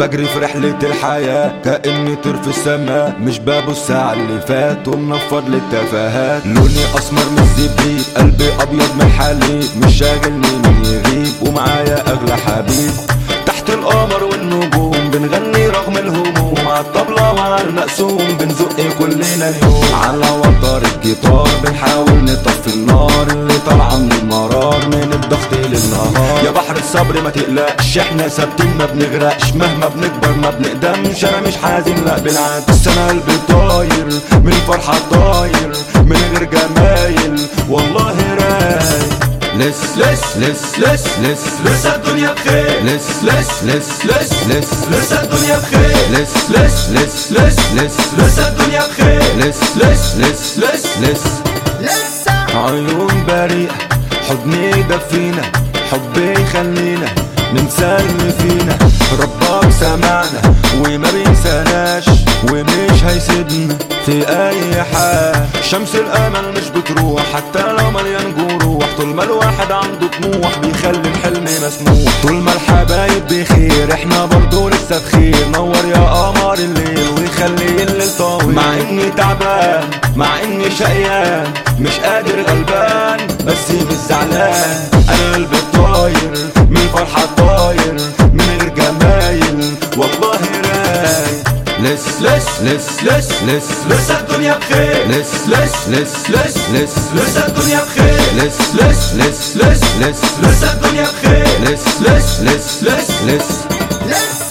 بجري في رحلة الحياة كأني طير في السماء مش ببص على اللي فات ومنفض للتفاهات لوني أسمر من الزبيب قلبي أبيض من الحليب مش شاغلني من يغيب ومعايا أغلى حبيب تحت القمر والنجوم بنغني رغم الهموم على الطبلة وعلى المقسوم بنزق كلنا اليوم على وتر الجيتار بنحاول نطفي النار اللي طالعة من المرار من الضغط للنهار يا بحر الصبر ما تقلقش احنا ثابتين ما بنغرقش مهما بنكبر ما بنقدمش انا مش حازم لا بالعكس انا قلبي طاير من الفرحة طاير من غير جمايل والله رايق لس لس لس لس لس لسه الدنيا بخير لس لس لس لس لس لسه الدنيا بخير لس لس لس لس لس لسه الدنيا بخير لس لس لس لس لس لسه عيون بريئة حضني يدفينا حبي يخلينا ننسى اللي فينا ربك سمعنا وما بينساناش ومش هيسيبنا في اي حال شمس الامل مش بتروح حتى لو مليان جروح طول ما الواحد عنده طموح بيخلي الحلم مسموح طول ما الحبايب بخير احنا برضو لسه بخير نور يا قمر الليل ويخلي الليل طويل مع اني تعبان مع اني شقيان مش قادر غلبان بس مش زعلان انا قلبي طاير من الفرحة طاير من غير جمايل والله رايق لس لس لس لس لس لسه الدنيا بخير لس لس لس لس لس لسه الدنيا بخير لس لس لس لس لس لسه الدنيا بخير لس لس لس لس لس لسه